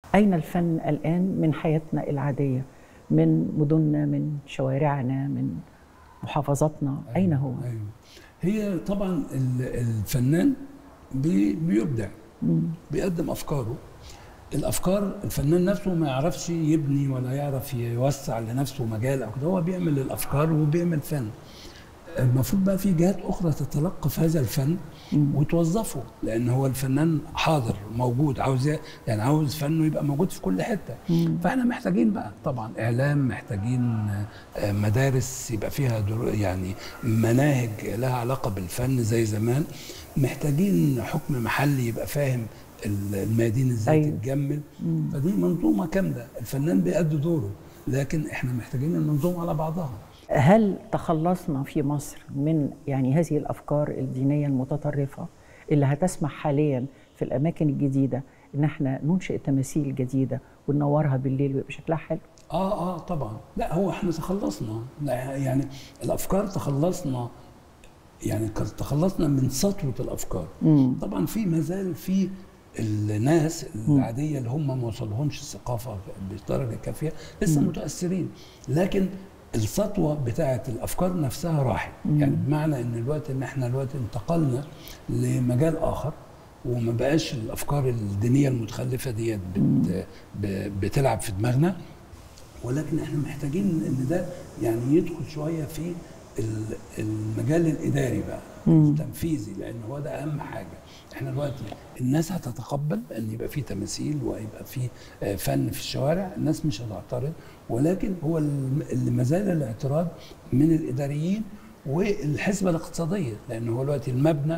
أين الفن الآن من حياتنا العادية من مدننا من شوارعنا من محافظاتنا أين هو؟ أيوة. هي طبعا ال- الفنان بي- بيبدع بيقدم افكاره الافكار الفنان نفسه ما يعرفش يبني ولا يعرف يوسع لنفسه مجال او كده هو بيعمل الافكار وبيعمل فن المفروض بقى في جهات اخرى تتلقف هذا الفن وتوظفه لان هو الفنان حاضر موجود عاوز ي- يعني عاوز فنه يبقى موجود في كل حته فاحنا محتاجين بقى طبعا اعلام محتاجين آه، مدارس يبقى فيها درو يعني مناهج لها علاقه بالفن زي زمان محتاجين حكم محلي يبقى فاهم ال- الميادين ازاي أيوة. أيوه. تتجمل فدي منظومه كامله الفنان بيأدي دوره لكن احنا محتاجين المنظومه على بعضها هل تخلصنا في مصر من يعني هذه الافكار الدينيه المتطرفه اللي هتسمح حاليا في الاماكن الجديده ان احنا ننشئ تماثيل جديده وننورها بالليل ويبقى شكلها حلو اه اه طبعا لا هو احنا تخلصنا لا يعني الافكار تخلصنا يعني ك- تخلصنا من سطوه الافكار مم. طبعا في مازال في الناس العاديه اللي هم ما وصلهمش الثقافه بالدرجه الكافيه لسه متاثرين لكن السطوه بتاعه الافكار نفسها راحت يعني بمعنى ان الوقت ان احنا دلوقتي انتقلنا لمجال اخر وما بقاش الافكار الدينيه المتخلفه ديت بت ب- بتلعب في دماغنا ولكن احنا محتاجين ان ده يعني يدخل شويه في ال- المجال الاداري بقى التنفيذي لان هو ده اهم حاجه احنا دلوقتي الناس هتتقبل ان يبقى في تماثيل ويبقى في آه، فن في الشوارع الناس مش هتعترض ولكن هو الم- اللي ما زال الاعتراض من الاداريين والحسبه الاقتصاديه لان هو دلوقتي المبنى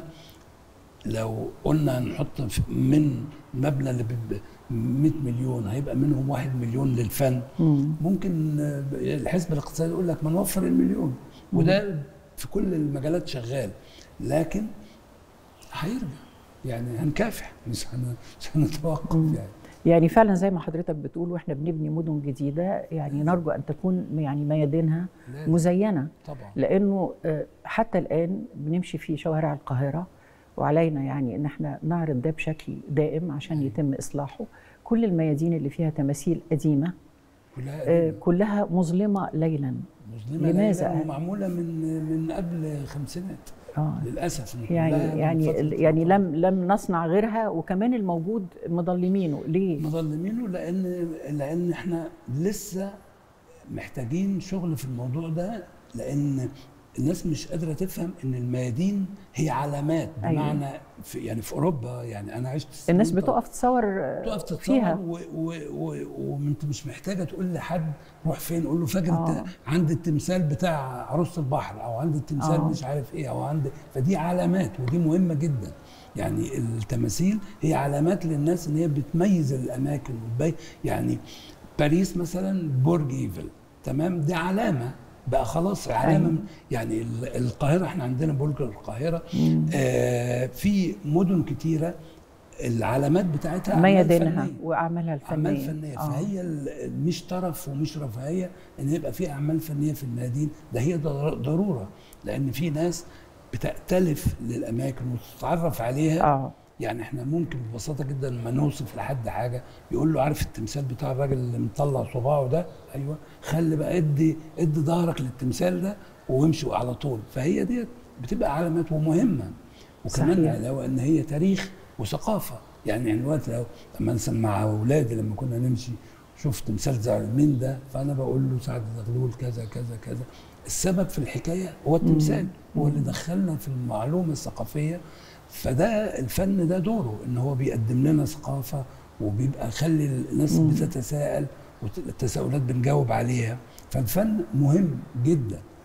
لو قلنا هنحط في- من المبنى اللي ب 100 مليون هيبقى منهم 1 مليون للفن ممكن آه، الحزب الاقتصادي يقول لك ما نوفر المليون وده في كل المجالات شغال لكن هيرجع يعني هنكافح مش هن- مش هنتوقف يعني يعني فعلا زي ما حضرتك بتقول واحنا بنبني مدن جديده يعني نرجو ان تكون يعني ميادينها لازم. مزينه طبعا لانه آه، حتى الان بنمشي في شوارع القاهره وعلينا يعني ان احنا نعرض ده بشكل دائم عشان يتم اصلاحه كل الميادين اللي فيها تماثيل قديمه كلها آه، قديمة. كلها مظلمه ليلا مظلمه لماذا؟ ليلاً ومعموله من من قبل خمسينات اه للاسف إن يعني كلها من يعني فترة يعني الفترة. لم لم نصنع غيرها وكمان الموجود مظلمينه ليه؟ مظلمينه لان لان احنا لسه محتاجين شغل في الموضوع ده لان الناس مش قادره تفهم ان الميادين هي علامات أيوة. بمعنى في يعني في اوروبا يعني انا عشت سنين الناس طويلة. بتقف تصور آه، تقف تتصور فيها و- و- و- وانت مش محتاجه تقول لحد روح فين قول له فاكر آه. انت عند التمثال بتاع عروسه البحر او عند التمثال آه. مش عارف ايه او عند فدي علامات ودي مهمه جدا يعني التماثيل هي علامات للناس ان هي بتميز الاماكن وتبين يعني باريس مثلا برج ايفل تمام دي علامه بقى خلاص علامه أيوة. يعني ال- القاهره احنا عندنا برج القاهره آه في مدن كتيره العلامات بتاعتها أعمال ميادينها فنية. واعمالها الفنيه اعمال فنيه آه. فهي ال- مش طرف ومش رفاهيه ان يبقى في اعمال فنيه في الميادين ده هي ضر- ضروره لان في ناس بتأتلف للاماكن وتتعرف عليها اه يعني احنا ممكن ببساطه جدا لما نوصف لحد حاجه يقول له عارف التمثال بتاع الراجل اللي مطلع صباعه ده ايوه خلي بقى ادي ادي ظهرك للتمثال ده وامشي على طول فهي ديت بتبقى علامات ومهمه وكمان صحيح. لو ان هي تاريخ وثقافه يعني يعني دلوقتي لو لما نسمع مع اولادي لما كنا نمشي شوف تمثال زعل مين ده فانا بقول له سعد زغلول كذا كذا كذا السبب في الحكايه هو التمثال هو اللي دخلنا في المعلومه الثقافيه فده الفن ده دوره ان هو بيقدم لنا ثقافه وبيبقى يخلي الناس بتتساءل والتساؤلات بنجاوب عليها فالفن مهم جدا